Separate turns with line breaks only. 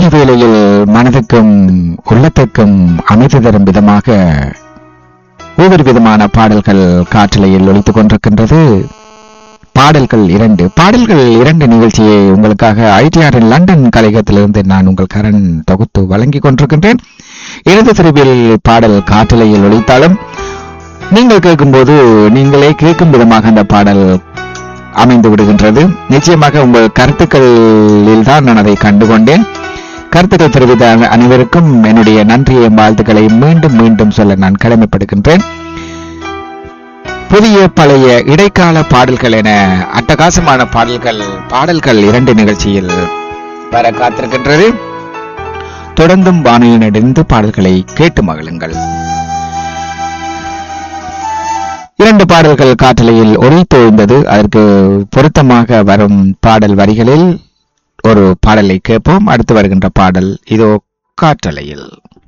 வேளையில் மனதுக்கும் உள்ளத்துக்கும் அமைதி தரும் விதமாக ஒவ்வொரு விதமான பாடல்கள் காற்றலையில் ஒலித்துக் கொண்டிருக்கின்றது பாடல்கள் இரண்டு பாடல்கள் இரண்டு நிகழ்ச்சியை உங்களுக்காக ஐடிஆரின் லண்டன் கலையகத்திலிருந்து நான் உங்கள் கரண் தொகுத்து வழங்கிக் கொண்டிருக்கின்றேன் இடது திருவில் பாடல் காற்றலையில் ஒலித்தாலும் நீங்கள் கேட்கும்போது நீங்களே கேட்கும் விதமாக அந்த பாடல் அமைந்து விடுகின்றது நிச்சயமாக உங்கள் கருத்துக்களில் தான் நான் அதை கண்டுகொண்டேன் கருத்துக்கள் தெரிவித்த அன- அனைவருக்கும் என்னுடைய நன்றியை வாழ்த்துக்களை மீண்டும் மீண்டும் சொல்ல நான் கடமைப்படுகின்றேன் புதிய பழைய இடைக்கால பாடல்கள் என அட்டகாசமான பாடல்கள் பாடல்கள் இரண்டு நிகழ்ச்சியில் வர காத்திருக்கின்றது தொடர்ந்தும் வானிலிருந்து பாடல்களை கேட்டு மகிழுங்கள் இரண்டு பாடல்கள் காற்றலையில் ஒளித்தோய்ந்தது அதற்கு பொருத்தமாக வரும் பாடல் வரிகளில் ஒரு பாடலை கேட்போம் அடுத்து வருகின்ற பாடல் இதோ காற்றலையில்